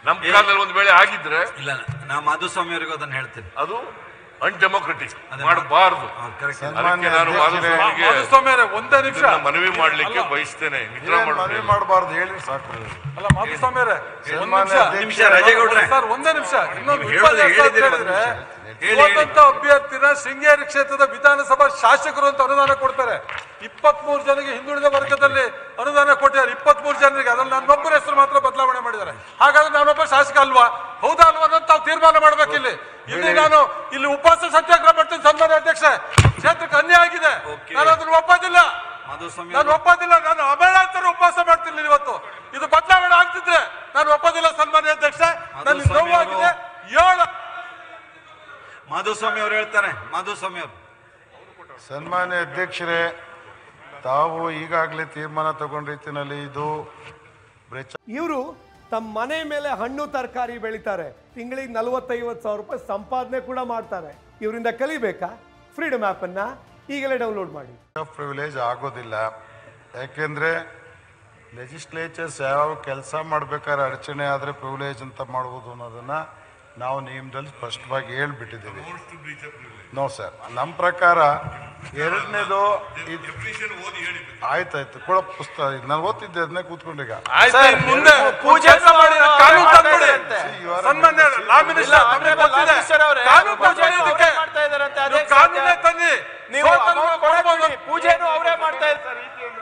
ನಮ್ ಕಾಲದಲ್ಲಿ ಒಂದ್ ವೇಳೆ ಆಗಿದ್ರೆ ಇಲ್ಲ ನಾ ಮಾಧುಸ್ವಾಮಿ ಅವರಿಗೂ ಅದನ್ನ ಹೇಳ್ತೀನಿ ಅದು ಅನ್ಡೆಮೋಕ್ರೆಟಿಕ್ ಅದೇ ಮಾಡಬಾರದು ಕರೆಕ್ಟ್ ಅದಕ್ಕೆ ನಾನು ಅಧ್ಯಕ್ಷರೇ, ಮಾಧುಸ್ವಾಮಿಗೆ ಮಾಧುಸ್ವಾಮಿ ಅವರೇ ಒಂದೇ ನಿಮಿಷ ಇದನ್ನ ಮನವಿ ಮಾಡ್ಲಿಕ್ಕೆ ಅಲ್ಲ. ಬಯಸ್ತೇನೆ ನಿದ್ರ ಏನ್ ಮನವಿ ಮಾಡ್ತೇನೆ ಮಾಡಬಾರ್ದು ಹೇಳಿ ಸಾಕು ಅಲ್ಲ ಮಾಧುಸ್ವಾಮಿ ಅವರೇ ಒಂದ್ ಸನ್ಮಾನ್ಯ ನಿಮಿಷ ಅಧ್ಯಕ್ಷರೇ, ನಿಮಿಷ ರಾಜೇಗೌಡ್ರೆ ಸರ್ ಒಂದೇ ನಿಮಿಷ ಇನ್ನೊಂದು ನೀವು ಹೇಳೋದು ವಿಪರ್ಯಾಸ ಅಂತ ಹೇಳಿದ್ದೀರಿ ಒಂದು ಹೇಳಿದ್ರೆ ನಿಮಿಷ. ಹೇಳಿ, ಹೇಳಿ. ಸ್ವತಂತ್ರ ಅಭ್ಯರ್ಥಿನ ಶೃಂಗೇರಿ ಕ್ಷೇತ್ರದ ವಿಧಾನಸಭಾ ಶಾಸಕರು ಅಂತ ಅನುದಾನ ಕೊಡ್ತಾರೆ ಇಪ್ಪತ್ಮೂರು ಜನರಿಗೆ ಹಿಂದುಳಿದ ವರ್ಗದಲ್ಲಿ ಅನುದಾನ ಕೊಟ್ಟಿದ್ದಾರೆ ಇಪ್ಪತ್ಮೂರು ಜನರಿಗೆ ಅದ್ರಲ್ಲಿ ನನ್ನೊಬ್ಬರ ಹೆಸರು ಮಾತ್ರ ಬದಲಾವಣೆ ಮಾಡಿದ್ದಾರೆ ಹಾಗಾದ್ರೆ ನಾನೊಬ್ಬ ಶಾಸಕ ಅಲ್ವಾ ಹೌದಾ ಅಲ್ವಾ ಅನ್ನೋದು ತಾವು ತೀರ್ಮಾನ ಮಾಡ್ಬೇಕು ಇಲ್ಲಿ ಇಲ್ಲಿ ನಾನು ಇಲ್ಲಿ ಉಪವಾಸ ಸತ್ಯಾಗ್ರಹ ಮಾಡ್ತೀನಿ ಸನ್ಮಾನ್ಯ ಅಧ್ಯಕ್ಷ ಕ್ಷೇತ್ರಕ್ಕೆ ಅನ್ಯಾಯ ಆಗಿದೆ Okay. ನಾನು ಅದನ್ನ ಒಪ್ಪೋದಿಲ್ಲ ಮಾಧುಸ್ವಾಮಿ ನಾನು ಒಪ್ಪೋದಿಲ್ಲ ನಾನು ಅಮೇಳಾಂತರ ಉಪವಾಸ ಮಾಡ್ತೀನಿ ಇವತ್ತು ಇದು ಬದಲಾವಣೆ ಆಗ್ತಿದ್ರೆ ನಾನು ಒಪ್ಪೋದಿಲ್ಲ ಸನ್ಮಾನ್ಯ ಅಧ್ಯಕ್ಷ ನನಗೆ ಮಾಧುಸ್ವಾಮಿ ನೋವಾಗಿದೆ ಏಳು ಮಾಧುಸ್ವಾಮಿ ಅವ್ರು ಹೇಳ್ತಾರೆ ಮಾಧುಸ್ವಾಮಿ ಅವರು ಸನ್ಮಾನ್ಯ ಅಧ್ಯಕ್ಷರೇ ತಾವು ಈಗಾಗಲೇ ತೀರ್ಮಾನ ತಗೊಂಡ ರೀತಿಯಲ್ಲಿ ಇದು ಬ್ರೆಚ್ ಇವರು ತಮ್ಮ ಮನೆ ಮೇಲೆ ಹಣ್ಣು ತರಕಾರಿ ಬೆಳಿತಾರೆ ತಿಂಗಳಿಗೆ ನಲವತ್ತೈವತ್ತು ಸಾವಿರ ರೂಪಾಯಿ ಸಂಪಾದನೆ ಕೂಡ ಮಾಡ್ತಾರೆ ಇವರಿಂದ ಕಲಿಬೇಕಾ ಫ್ರೀಡಮ್ ಆ್ಯಪನ್ನ ಈಗಲೇ ಡೌನ್ಲೋಡ್ ಮಾಡಿ ಆಫ್ ಪ್ರಿವಿಲೇಜ್ ಆಗೋದಿಲ್ಲ ಯಾಕೆಂದ್ರೆ ಲೆಜಿಸ್ಲೇಚರ್ಸ್ ಯಾವ ಕೆಲಸ ಮಾಡ್ಬೇಕಾದ್ರೆ ಅಡಚಣೆ ಆದರೆ ಪ್ರಿವಿಲೇಜ್ ಅಂತ ಮಾಡ್ಬೋದು ಅನ್ನೋದನ್ನ ನಾವು ನಿಯಮದಲ್ಲಿ ಸ್ಪಷ್ಟವಾಗಿ ಹೇಳ್ಬಿಟ್ಟಿದ್ದೀವಿ ನೋ ಸರ್ ನಮ್ಮ ಪ್ರಕಾರ ಎರಡನೇದು ಆಯ್ತಾಯ್ತು ಕೊಡ ಪುಸ್ತಕ ನಾನು ಓದ್ತಿದ್ದೆ ಅದನ್ನೇ ಕೂತ್ಕೊಂಡೀಗ ಆಯ್ತು ಇನ್ನು ಮುಂದೆ ಪೂಜೆ ಮಾಡಿ ಕಾನೂನು ತಂದ್ಬಿಡಿ ಸನ್ಮಾನ್ಯ ಲಾ ಮಿನಿಸ್ಟರ್ ನಮಗೆ ಗೊತ್ತಿದೆ. ಕಾನೂನು ತಂದ್ಬಿಡಿ ಇದಕ್ಕೆ. ನೀವು ಕಾನೂನೇ ತನ್ನಿ ನೀವು ಸೋತನ್ನು amount ಕೊಡ್ಬೋದು. ಕೊಡ್ತೀವಿ. ಪೂಜೆನೂ ಅವರೇ ಮಾಡ್ತಾ ಇದ್ದಾರೆ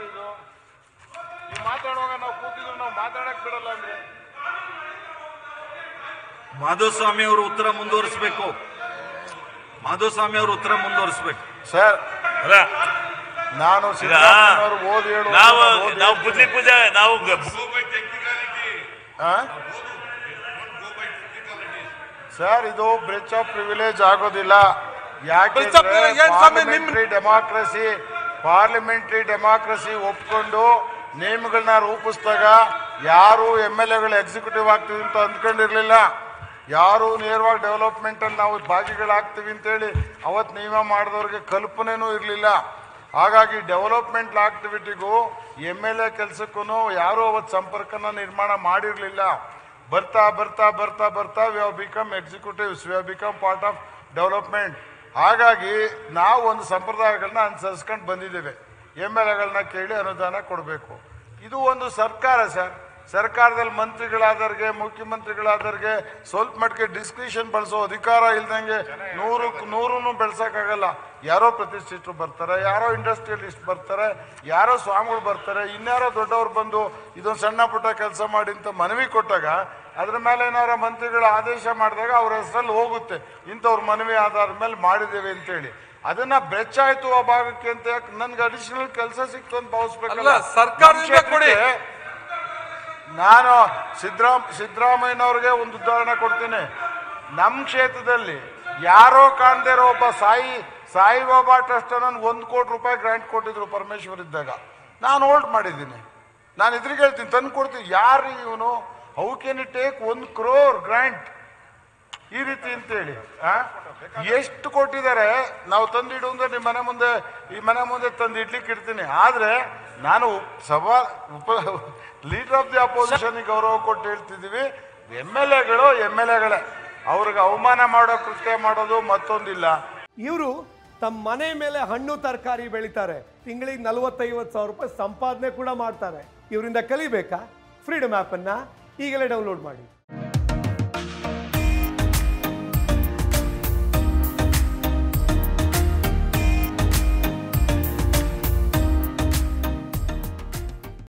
ಮಾತಾಡುವಾಗ ನಾವು ಕೂತಿದ್ರು ನಾವು ಮಾತಾಡಕ್ ಬಿಡಲ್ಲ ಅಂದ್ರೆ ಮಾಧುಸ್ವಾಮಿ ಅವರು ಉತ್ತರ ಮುಂದುವರಿಸಬೇಕು ಮಾಧುಸ್ವಾಮಿ ಅವರು ಉತ್ತರ ಮುಂದುವರಿಸಬೇಕು ಸರ್ ಅಲ್ಲ ನಾನು ಈಗ ಸಿದ್ದರಾಮಯ್ಯನವರು ಓದಿ ಹೇಳು ನಾವು ನಾನು ಓದಿ ನಾವು ಹೇಳ್ತೀನಿ. ಬುದ್ಧಿ ಪೂಜೆ ನಾವು ಗ- ಆ? ಸರ್ ಇದು ಬ್ರಿಚ್ ಆಫ್ ಪ್ರಿವಿಲೇಜ್ ಆಗೋದಿಲ್ಲ Breach of privilege ಏನ್ ಸ್ವಾಮಿ ನಿಮ್- ಪಾರ್ಲಿಮೆಂಟರಿ ಡೆಮಾಕ್ರಸಿ ಪಾರ್ಲಿಮೆಂಟರಿ ಡೆಮಾಕ್ರಸಿ ಒಪ್ಕೊಂಡು ನಿಯಮಗಳನ್ನ ರೂಪಿಸಿದಾಗ ಯಾರು ಎಮ್ ಎಲ್ ಎಗಳು ಎಕ್ಸಿಕ್ಯೂಟಿವ್ ಆಗ್ತೀವಿ ಅಂತ ಅಂದ್ಕೊಂಡಿರ್ಲಿಲ್ಲ ಯಾರು ನೇರವಾಗಿ ಡೆವಲಪ್ಮೆಂಟ್ ಅಲ್ಲಿ ನಾವು ಭಾಗಿಗಳಾಗ್ತೀವಿ ಅಂತೇಳಿ ಅವತ್ತು ನಿಯಮ ಮಾಡಿದವ್ರಿಗೆ ಕಲ್ಪನೆನೂ ಇರಲಿಲ್ಲ ಹಾಗಾಗಿ ಡೆವಲಪ್ಮೆಂಟ್ ಆಕ್ಟಿವಿಟಿಗೂ ಎಮ್ ಎಲ್ ಎ ಕೆಲಸಕ್ಕೂ ಯಾರೂ ಅವತ್ತು ಸಂಪರ್ಕನ ನಿರ್ಮಾಣ ಮಾಡಿರಲಿಲ್ಲ ಬರ್ತಾ ಬರ್ತಾ ಬರ್ತಾ ಬರ್ತಾ we have become executives we have become part of development ಹಾಗಾಗಿ ನಾವು ಒಂದು ಸಂಪ್ರದಾಯಗಳನ್ನ ಅನುಸರಿಸ್ಕೊಂಡು ಬಂದಿದ್ದೇವೆ ಎಮ್ ಎಲ್ ಎಗಳನ್ನ ಕೇಳಿ ಅನುದಾನ ಕೊಡಬೇಕು ಇದು ಒಂದು ಸರ್ಕಾರ ಸರ್ ಸರ್ಕಾರದಲ್ಲಿ ಮಂತ್ರಿಗಳಾದವ್ರಿಗೆ ಮುಖ್ಯಮಂತ್ರಿಗಳಾದವ್ರಿಗೆ ಸ್ವಲ್ಪ ಮಟ್ಟಿಗೆ ಡಿಸ್ಕ್ರಿಷನ್ ಬಳಸೋ ಅಧಿಕಾರ ಇಲ್ದಂಗೆ ನೂರು ನೂರು ಬೆಳ್ಸಕ್ಕಾಗಲ್ಲ ಯಾರೋ ಪ್ರತಿಷ್ಠಿತರು ಬರ್ತಾರೆ ಯಾರೋ ಇಂಡಸ್ಟ್ರಿಯಲಿಸ್ಟ್ ಬರ್ತಾರೆ ಯಾರೋ ಸ್ವಾಮಿಗಳು ಬರ್ತಾರೆ ಇನ್ಯಾರೋ ದೊಡ್ಡವ್ರು ಬಂದು ಇದೊಂದು ಸಣ್ಣ ಪುಟ್ಟ ಕೆಲಸ ಮಾಡಿ ಅಂತ ಮನವಿ ಕೊಟ್ಟಾಗ ಅದ್ರ ಮೇಲೆ ಏನಾರ ಮಂತ್ರಿಗಳು ಆದೇಶ ಮಾಡಿದಾಗ ಅವ್ರ ಹೆಸರಲ್ಲಿ ಹೋಗುತ್ತೆ ಇಂಥವ್ರ ಮನವಿ ಆಧಾರದ ಮೇಲೆ ಮಾಡಿದ್ದೇವೆ ಅಂತೇಳಿ ಅದನ್ನ ಬೆಚ್ಚಾಯ್ತು ಆ ಭಾಗಕ್ಕೆ ಅಂತ ಯಾಕೆ ನನ್ಗೆ ಅಡಿಷನಲ್ ಕೆಲಸ ಸಿಕ್ತು ಅಂತ ಭಾವಿಸ್ಬೇಕಲ್ಲ ಅಲ್ಲ, ಸರ್ಕಾರದಿಂದ ನಮ್ ಕೊಡಿ. ಕ್ಷೇತ್ರಕ್ಕೆ ನಾನು ಸಿದ್ದರಾಮ್ ಸಿದ್ದರಾಮಯ್ಯನವ್ರಿಗೆ ಒಂದು ಉದಾಹರಣೆ ಕೊಡ್ತೀನಿ ನಮ್ಮ ಕ್ಷೇತ್ರದಲ್ಲಿ ಯಾರೋ ಕಾಣದೇ ಇರೋ ಒಬ್ಬ ಸಾಯಿ ಸಾಯಿಬಾಬಾ ಟ್ರಸ್ಟ್ ನನ್ಗೆ ಒಂದು ಕೋಟಿ ರೂಪಾಯಿ ಗ್ರಾಂಟ್ ಕೊಟ್ಟಿದ್ರು ಪರಮೇಶ್ವರ್ ಇದ್ದಾಗ ನಾನು ಹೋಲ್ಡ್ ಮಾಡಿದ್ದೀನಿ ನಾನು ಇದ್ರಿಗೆ ಹೇಳ್ತೀನಿ ತಂದು ಕೊಡ್ತೀನಿ ಯಾರು ಇವನು ಹೌ ಕ್ಯಾನ್ ಇಟ್ ಟೇಕ್ ಒಂದು ಕ್ರೋರ್ ಗ್ರಾಂಟ್ ಈ ರೀತಿ ಅಂತೇಳಿ ಆ? ಎಷ್ಟು ಕೊಟ್ಟಿದ್ದಾರೆ ನಾವು ತಂದಿಡು ಅಂದ್ರೆ ನಿಮ್ಮ ಮನೆ ಮುಂದೆ ಈ ಮನೆ ಮುಂದೆ ತಂದು ಇಡ್ಲಿಕ್ಕೆ ಇಡ್ತೀನಿ ಆದ್ರೆ ನಾನು ಸಭಾ ಉಪ ಲೀಡರ್ ಆಫ್ ದಿ ಅಪೋಸಿಷನ್ ಗೌರವ ಕೊಟ್ಟು ಹೇಳ್ತಿದ್ದೀವಿ ಎಮ್ ಎಲ್ ಎಗಳು ಎಮ್ ಎಲ್ ಎಗಳೇ ಅವ್ರಿಗೆ ಅವಮಾನ ಮಾಡೋ ಕೃತ್ಯ ಮಾಡೋದು ಮತ್ತೊಂದಿಲ್ಲ ಇವರು ತಮ್ಮ ಮನೆ ಮೇಲೆ ಹಣ್ಣು ತರಕಾರಿ ಬೆಳಿತಾರೆ ತಿಂಗಳಿಗೆ ನಲವತ್ತೈವತ್ತು ಸಾವಿರ ರೂಪಾಯಿ ಸಂಪಾದನೆ ಕೂಡ ಮಾಡ್ತಾರೆ ಇವರಿಂದ ಕಲಿಬೇಕಾ ಫ್ರೀಡಮ್ ಆ್ಯಪನ್ನ ಈಗಲೇ ಡೌನ್ಲೋಡ್ ಮಾಡಿ